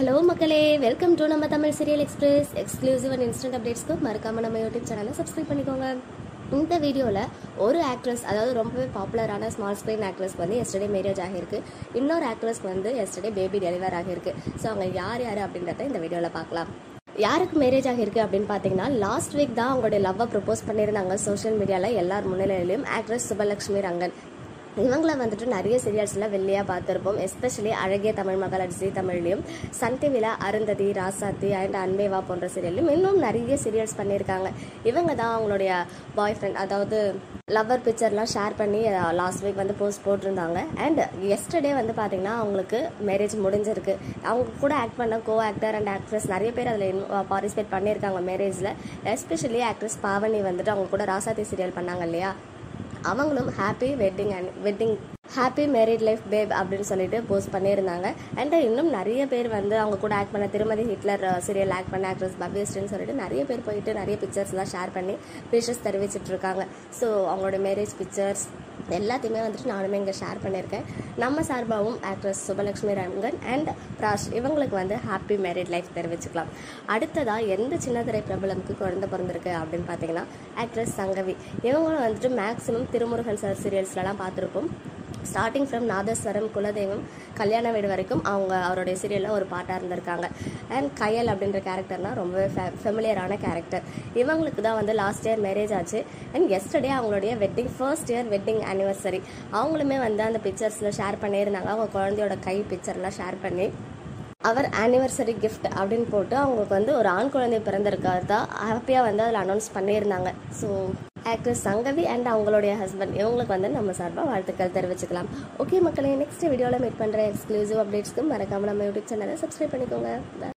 Hello மக்களே welcome to நம்ம Tamil serial express exclusive and instant அப்டேட்ஸ்க்கு மறக்காம நம்ம யூடியூப் சேனலை சப்ஸ்கிரைப் பண்ணிக்கோங்க இந்த வீடியோவில் ஒரு ஆக்ட்ரஸ் அதாவது ரொம்பவே பாப்புலரான ஸ்மால் ஸ்க்ரீன் ஆக்ட்ரஸ்க்கு வந்து எஸ்டர்டே மேரேஜ் ஆகியிருக்கு இன்னொரு ஆக்ட்ரஸ்க்கு வந்து எஸ்டர்டே பேபி டெலிவர் ஆகியிருக்கு ஸோ அவங்க யார் யார் அப்படின்றத இந்த வீடியோவில் பார்க்கலாம் யாருக்கு மேரேஜ் ஆகியிருக்கு அப்படின்னு பார்த்தீங்கன்னா லாஸ்ட் வீக் தான் அவங்களுடைய லவ்வை ப்ரப்போஸ் பண்ணியிருந்தாங்க சோஷியல் மீடியாவில் எல்லார் முன்னிலையிலையும் ஆக்ட்ரஸ் சுபலக்ஷ்மி ரங்கன் இவங்கள வந்துட்டு நிறைய சீரியல்ஸில் வெள்ளையாக பார்த்துருப்போம் எஸ்பெஷலி அழகிய தமிழ் மகள் அடிசி தமிழ்லையும் சன் டிவியில் அருந்ததி ராசாத்தி அண்ட் அன்பேவா போன்ற சீரியல்லையும் இன்னும் நிறைய சீரியல்ஸ் பண்ணியிருக்காங்க இவங்க தான் அவங்களுடைய பாய் ஃப்ரெண்ட் அதாவது லவ்வர் பிக்சர்லாம் ஷேர் பண்ணி லாஸ்ட் வீக் வந்து போஸ்ட் போட்டிருந்தாங்க அண்ட் எஸ்டர்டே வந்து பார்த்தீங்கன்னா அவங்களுக்கு மேரேஜ் முடிஞ்சிருக்கு அவங்க கூட ஆக்ட் பண்ண கோ ஆக்டர் அண்ட் ஆக்ட்ரஸ் நிறைய பேர் அதில் பார்ட்டிசிபேட் பண்ணியிருக்காங்க மேரேஜில் எஸ்பெஷலி ஆக்ட்ரஸ் பாவனி வந்துட்டு அவங்க கூட ராசாத்தி சீரியல் பண்ணாங்க இல்லையா அவங்களும் happy wedding and wedding happy married life babe அப்படின்னு சொல்லிட்டு போஸ்ட் பண்ணியிருந்தாங்க அண்ட் இன்னும் நிறைய பேர் வந்து அவங்க கூட ஆக்ட் பண்ண திருமதி ஹிட்லர் சீரியல் ஆக்ட் பண்ண ஆக்ட்ரஸ் பபியஸ்ட்னு சொல்லிட்டு நிறைய பேர் போயிட்டு நிறைய பிக்சர்ஸ்லாம் ஷேர் பண்ணி விஷஸ் தெரிவிச்சிட்டு இருக்காங்க ஸோ அவங்களோட மேரேஜ் பிக்சர்ஸ் எல்லாத்தையுமே வந்துட்டு நானுமே இங்கே ஷேர் பண்ணியிருக்கேன் நம்ம சார்பாகவும் ஆக்ட்ரஸ் சுபலக்ஷ்மி ரங்கன் அண்ட் பிராஷ் இவங்களுக்கு வந்து ஹாப்பி மேரிட் லைஃப் தெரிவிச்சுக்கலாம் அடுத்ததாக எந்த சின்னத்திரை பிரபலமுக்கு குழந்தை பிறந்திருக்கு அப்படின்னு பார்த்தீங்கன்னா ஆக்ட்ரஸ் சங்கவி இவங்களும் வந்துட்டு மேக்ஸிமம் திருமுருகன் சார் சீரியல்ஸ்லலாம் பார்த்துருப்போம் ஸ்டார்டிங் ஃப்ரம் நாதஸ்வரம் குலதெய்வம் கல்யாண வீடு வரைக்கும் அவங்க அவருடைய சீரியலில் ஒரு பாட்டாக இருந்திருக்காங்க அண்ட் கயல் அப்படின்ற கேரக்டர்னால் ரொம்பவே ஃபே ஃபெமிலியரான கேரக்டர் இவங்களுக்கு தான் வந்து லாஸ்ட் இயர் மேரேஜ் ஆச்சு அண்ட் எஸ்டர்டே அவங்களுடைய wedding first year wedding anniversary அவங்களுமே வந்து அந்த பிக்சர்ஸில் ஷேர் பண்ணியிருந்தாங்க அவங்க குழந்தையோட கை பிக்சர்லாம் ஷேர் பண்ணி அவர் ஆனிவர்சரி கிஃப்ட் அப்படின்னு போட்டு அவங்களுக்கு வந்து ஒரு ஆண் குழந்தை பிறந்திருக்காரு தான் ஹாப்பியாக வந்து அதில் அனௌன்ஸ் பண்ணியிருந்தாங்க ஸோ ஆக்ட்ரஸ் சங்கவி அண்ட் அவங்களுடைய ஹஸ்பண்ட் இவங்களுக்கு வந்து நம்ம சார்பாக வாழ்த்துக்கள் தெரிவிச்சுக்கலாம் ஓகே மக்களே நெக்ஸ்ட் வீடியோவில் மீட் பண்ணுற எக்ஸ்க்ளூசிவ் அப்டேட்ஸ்க்கு மறக்காமல் நம்ம யூடியூப் சேனலை சப்ஸ்கிரைப் பண்ணிக்கோங்க Bye.